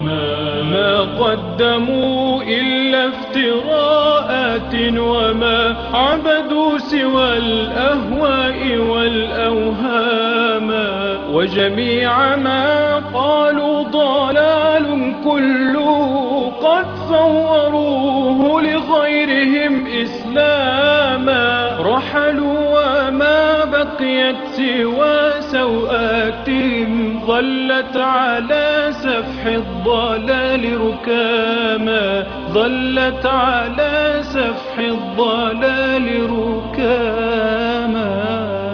ما قدموا إلا افتراءات وما عبدوا سوى الأهواء والأوهام وجميع ما قالوا ضلال كله قد صوروه لغيرهم إسلاما رحلوا وما بقيت سوى سوآتهم ظلت على سفح الضلال ركاما ظلت على سفح الضلال ركاما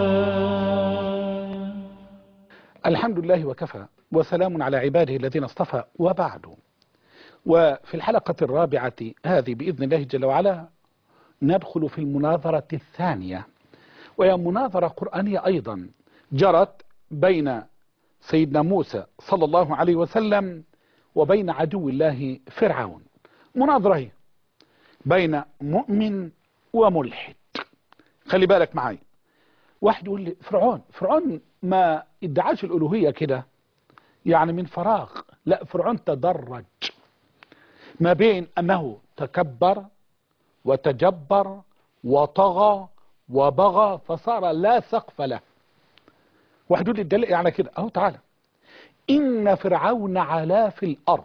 الحمد لله وكفى وسلام على عباده الذين اصطفى وبعد وفي الحلقة الرابعة هذه بإذن الله جل وعلا ندخل في المناظرة الثانية وهي مناظرة قرآنية أيضا جرت بين سيدنا موسى صلى الله عليه وسلم وبين عدو الله فرعون مناظرة هي بين مؤمن وملحد خلي بالك معي واحد يقول لي فرعون فرعون ما ادعاش الألوهية كده يعني من فراغ لا فرعون تدرج ما بين أنه تكبر وتجبر وطغى وبغى فصار لا سقف له واحد يقول لي الدليل على كده اهو تعالى إن فرعون علا في الأرض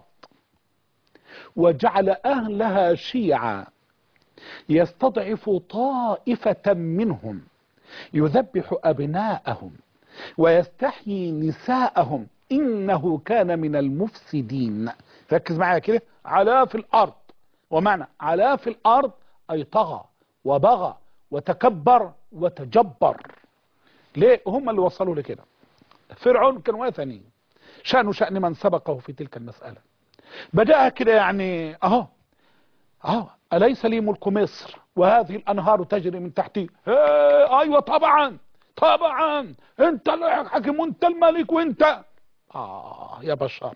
وجعل أهلها شيعا يستضعف طائفة منهم يذبح أبناءهم ويستحيي نساءهم إنه كان من المفسدين ركز معايا كده علا في الأرض ومعنى علا في الأرض أي طغى وبغى وتكبر وتجبر ليه هم اللي وصلوا لكده فرعون كان وثني شأنه شأن من سبقه في تلك المسألة بدأ كده يعني اهو اهو أليس لي ملك مصر وهذه الأنهار تجري من تحتي أيوة طبعا طبعا انت الحاكم وانت الملك وانت آه يا بشر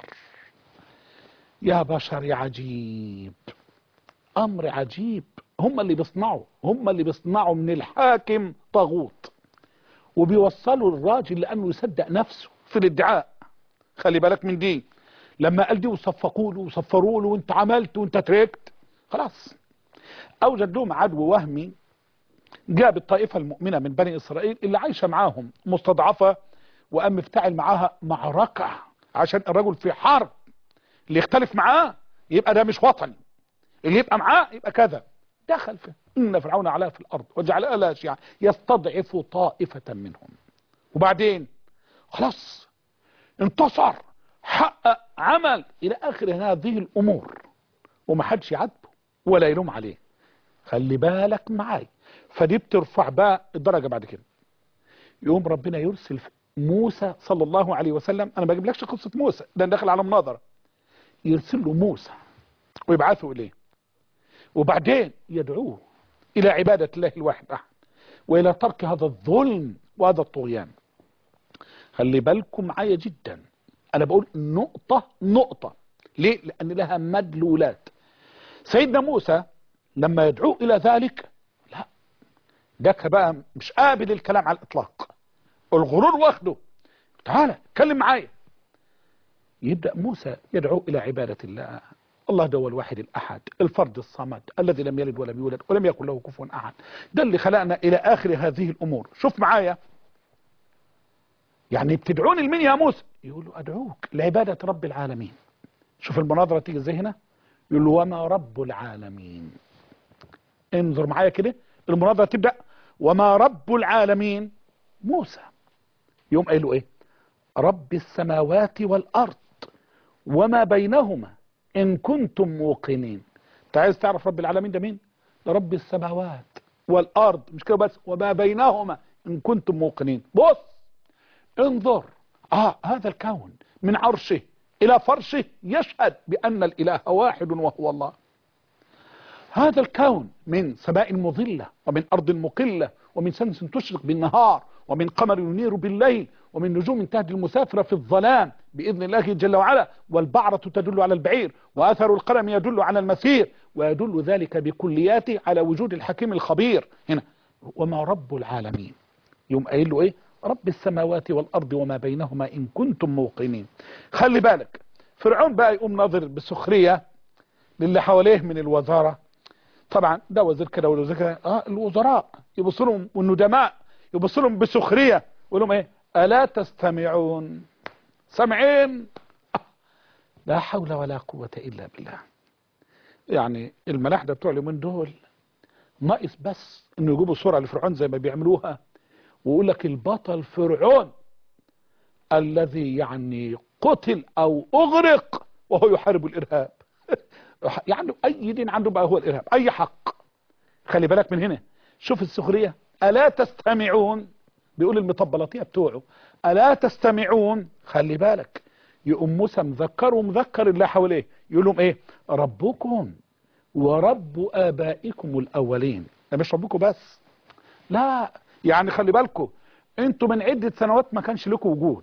يا بشر يا عجيب أمر عجيب هم اللي بيصنعوا هم اللي بيصنعوا من الحاكم طاغوت وبيوصلوا الراجل لأنه يصدق نفسه في الادعاء خلي بالك من دي لما قال دي وصفقوا له وصفروا له وانت عملت وانت تركت خلاص اوجد لهم عدو وهمي جاب الطائفة المؤمنة من بني اسرائيل اللي عايشة معاهم مستضعفة وقام مفتعل معاها معركة عشان الرجل في حرب اللي يختلف معاه يبقى ده مش وطني اللي يبقى معاه يبقى كذا دخل فيه إن فرعون علا في الأرض وجعل أهلها شيعا يستضعف طائفة منهم وبعدين خلاص انتصر حقق عمل إلى آخر هذه الأمور ومحدش يعاتبه ولا يلوم عليه خلي بالك معاي فدي بترفع بقى الدرجة بعد كده يوم ربنا يرسل موسى صلى الله عليه وسلم أنا ما بجيبلكش قصة موسى ده داخل على مناظرة يرسل له موسى ويبعثه إليه وبعدين يدعوه إلى عبادة الله الواحد أحد وإلى ترك هذا الظلم وهذا الطغيان خلي بالكم معايا جدا أنا بقول نقطة نقطة ليه؟ لأن لها مدلولات سيدنا موسى لما يدعوه إلى ذلك لا ده بقى مش قابل الكلام على الإطلاق الغرور واخده تعالى اتكلم معايا يبدأ موسى يدعو إلى عبادة الله الله ده هو الواحد الأحد الفرد الصمد الذي لم يلد ولم يولد ولم يكن له كفوا أحد ده اللي خلقنا إلى آخر هذه الأمور شوف معايا يعني بتدعوني لمين يا موسى يقول له أدعوك لعبادة رب العالمين شوف المناظرة تيجي ازاي هنا يقول له وما رب العالمين انظر معايا كده المناظرة تبدأ وما رب العالمين موسى يوم قايل له ايه رب السماوات والأرض وما بينهما إن كنتم موقنين انت عايز تعرف رب العالمين ده مين ده رب السماوات والأرض مش كده بس وما بينهما إن كنتم موقنين بص انظر آه هذا الكون من عرشه إلى فرشه يشهد بأن الإله واحد وهو الله هذا الكون من سماء مظلة ومن أرض مقلة ومن شمس تشرق بالنهار ومن قمر ينير بالليل ومن نجوم تهدي المسافر في الظلام بإذن الله جل وعلا والبعرة تدل على البعير وأثر القلم يدل على المسير ويدل ذلك بكلياته على وجود الحكيم الخبير هنا وما رب العالمين يوم قايل له ايه رب السماوات والأرض وما بينهما إن كنتم موقنين خلي بالك فرعون بقى يقوم ناظر بسخرية للي حواليه من الوزارة طبعا ده وزير كده ولا وزير كده اه الوزراء يبصوا لهم والندماء يبصوا لهم بسخرية يقول لهم ايه الا تستمعون سامعين لا حول ولا قوة الا بالله يعني الملاحدة بتوع اليومين دول ناقص بس انه يجيبوا صورة لفرعون زي ما بيعملوها ويقول لك البطل فرعون الذي يعني قتل او اغرق وهو يحارب الارهاب يعني اي دين عنده بقى هو الارهاب اي حق خلي بالك من هنا شوف السخرية الا تستمعون بيقول المطبلاتية بتوعه الا تستمعون خلي بالك يقوم موسى مذكر ومذكر اللي حواليه يقول لهم ايه ربكم ورب ابائكم الاولين ده مش ربكم بس لا يعني خلي بالكم انتوا من عدة سنوات ما كانش لكم وجود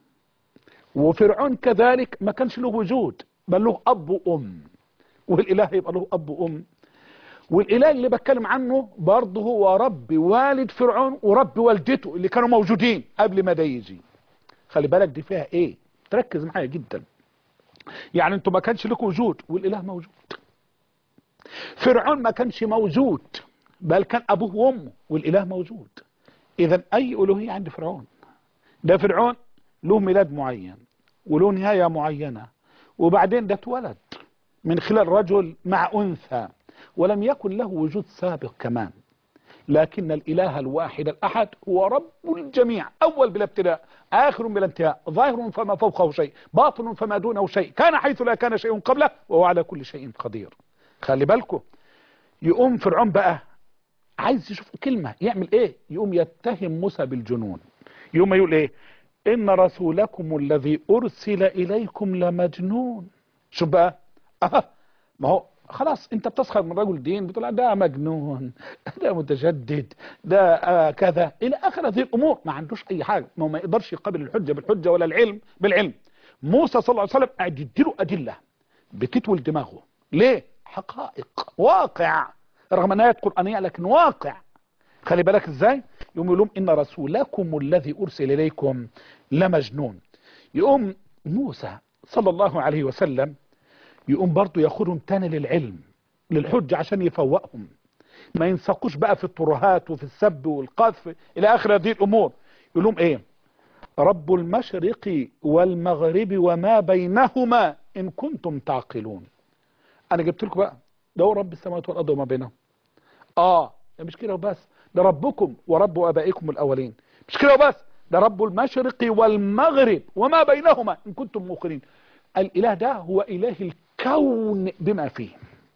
وفرعون كذلك ما كانش له وجود بل له اب وام والاله يبقى له اب وام والاله اللي بتكلم عنه برضه هو رب والد فرعون ورب والدته اللي كانوا موجودين قبل ما ده يجي خلي بالك دي فيها ايه تركز معايا جدا يعني انتوا ما كانش لكم وجود والاله موجود فرعون ما كانش موجود بل كان ابوه وامه والاله موجود اذا اي الوهيه عند فرعون ده فرعون له ميلاد معين وله نهايه معينه وبعدين ده اتولد من خلال رجل مع انثى ولم يكن له وجود سابق كمان لكن الاله الواحد الاحد هو رب الجميع اول بلا ابتداء اخر بلا انتهاء ظاهر فما فوقه شيء باطن فما دونه شيء كان حيث لا كان شيء قبله وهو على كل شيء قدير خلي بالكم يقوم فرعون بقى عايز يشوف كلمة يعمل ايه يقوم يتهم موسى بالجنون يقوم يقول ايه ان رسولكم الذي ارسل اليكم لمجنون شوف بقى اه ما هو خلاص انت بتسخر من رجل دين بتقول ده مجنون ده متجدد ده آه كذا الى اخر هذه الامور ما عندوش اي حاجه ما هو ما يقدرش يقابل الحجه بالحجه ولا العلم بالعلم موسى صلى الله عليه وسلم قاعد يديله ادله بتتول دماغه ليه حقائق واقع رغم انها آيات قرآنية لكن واقع خلي بالك ازاي يقوم يقول لهم ان رسولكم الذي ارسل اليكم لمجنون يقوم موسى صلى الله عليه وسلم يقوم برضه ياخدهم تاني للعلم للحجة عشان يفوقهم ما ينسقوش بقى في الترهات وفي السب والقذف الى اخر هذه الامور يقول لهم ايه رب المشرق والمغرب وما بينهما ان كنتم تعقلون انا جبت لكم بقى ده هو رب السماوات والارض وما بينهم اه ده مش كده وبس ده ربكم ورب ابائكم الاولين مش كده وبس ده رب المشرق والمغرب وما بينهما ان كنتم موقنين الاله ده هو اله الكون بما فيه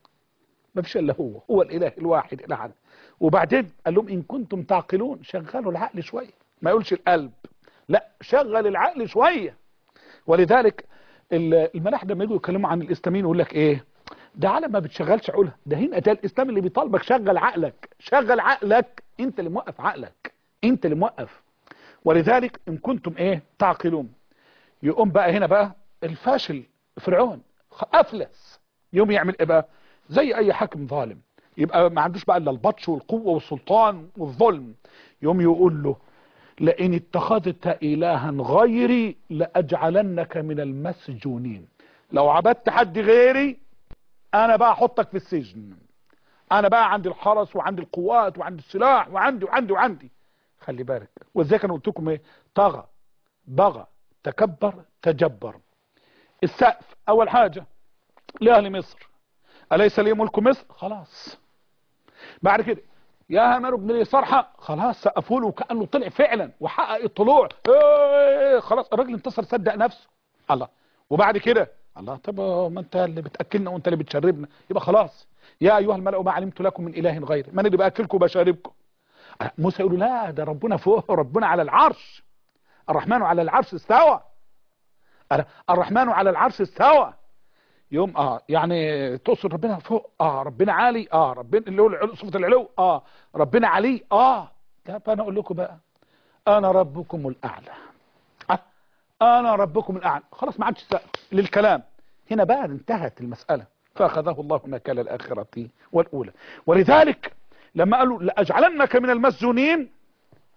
ما فيش الا هو هو الاله الواحد الاحد وبعدين قال لهم ان كنتم تعقلون شغلوا العقل شويه ما يقولش القلب لا شغل العقل شويه ولذلك الملاحده لما يجوا يتكلموا عن الاسلاميين يقول لك ايه ده عالم ما بتشغلش عقولها ده هنا ده الاسلام اللي بيطالبك شغل عقلك شغل عقلك انت اللي موقف عقلك انت اللي موقف ولذلك ان كنتم ايه تعقلون يقوم بقى هنا بقى الفاشل فرعون افلس يوم يعمل ايه بقى زي اي حاكم ظالم يبقى ما عندوش بقى الا البطش والقوه والسلطان والظلم يوم يقول له لئن اتخذت الها غيري لاجعلنك من المسجونين لو عبدت حد غيري انا بقى احطك في السجن انا بقى عندي الحرس وعندي القوات وعندي السلاح وعندي وعندي وعندي خلي بالك وازاي كان قلت لكم ايه طغى بغى تكبر تجبر السقف اول حاجة لاهل مصر اليس لي ملك مصر خلاص بعد كده يا هامان ابن لي صرحة خلاص سقفوا له وكأنه طلع فعلا وحقق الطلوع ايه خلاص الراجل انتصر صدق نفسه الله وبعد كده الله طب ما انت اللي بتاكلنا وانت اللي بتشربنا يبقى خلاص يا ايها الملأ ما علمت لكم من اله غيري من اللي باكلكم وبشربكم موسى يقول لا ده ربنا فوق ربنا على العرش الرحمن على العرش استوى الرحمن على العرش استوى يوم اه يعني تقصد ربنا فوق اه ربنا عالي اه ربنا اللي هو صفه العلو اه ربنا علي اه ده فانا اقول لكم بقى انا ربكم الاعلى انا ربكم الاعلى خلاص ما عادش للكلام هنا بقى انتهت المسألة فاخذه الله نكال الاخرة والاولى ولذلك لما قالوا لاجعلنك من المسجونين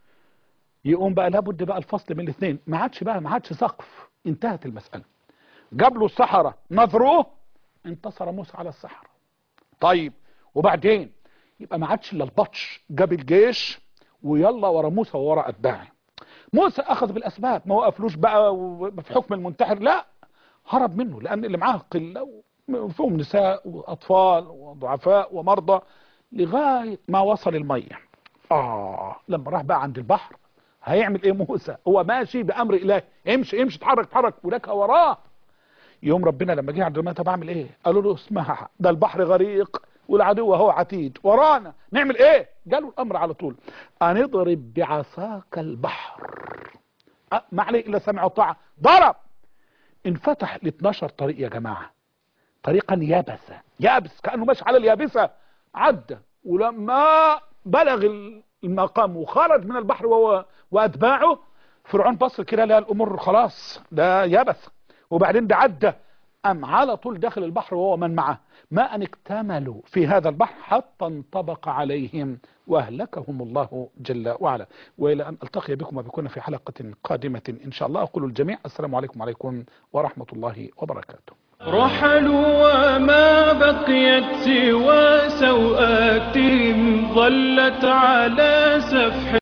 يقوم بقى لابد بقى الفصل من الاثنين ما عادش بقى ما عادش سقف انتهت المسألة جاب له السحرة نظروه انتصر موسى على السحرة طيب وبعدين يبقى ما عادش الا البطش جاب الجيش ويلا ورا موسى وورا اتباعه موسى اخذ بالاسباب ما وقفلوش بقى في حكم المنتحر لا هرب منه لان اللي معاه قله فيهم نساء واطفال وضعفاء ومرضى لغايه ما وصل الميه اه لما راح بقى عند البحر هيعمل ايه موسى هو ماشي بامر الله امشي امشي اتحرك اتحرك ولك وراه يوم ربنا لما جه عند الميه طب اعمل ايه قالوا له اسمها ده البحر غريق والعدو هو عتيد ورانا نعمل ايه قالوا الامر على طول ان اضرب بعصاك البحر أه ما عليه الا سمع وطاعه ضرب انفتح ل 12 طريق يا جماعه طريقا يابسا يابس كانه ماشي على اليابسه عدى ولما بلغ المقام وخرج من البحر وهو واتباعه فرعون بص كده لقى الامور خلاص ده يبس وبعدين ده عدى ام على طول داخل البحر وهو من معه ما ان اكتملوا في هذا البحر حتى انطبق عليهم واهلكهم الله جل وعلا والى ان التقي بكم وبكم في حلقه قادمه ان شاء الله اقول الجميع السلام عليكم وعليكم ورحمه الله وبركاته رحلوا وما بقيت سوى سوآتهم ظلت على سفح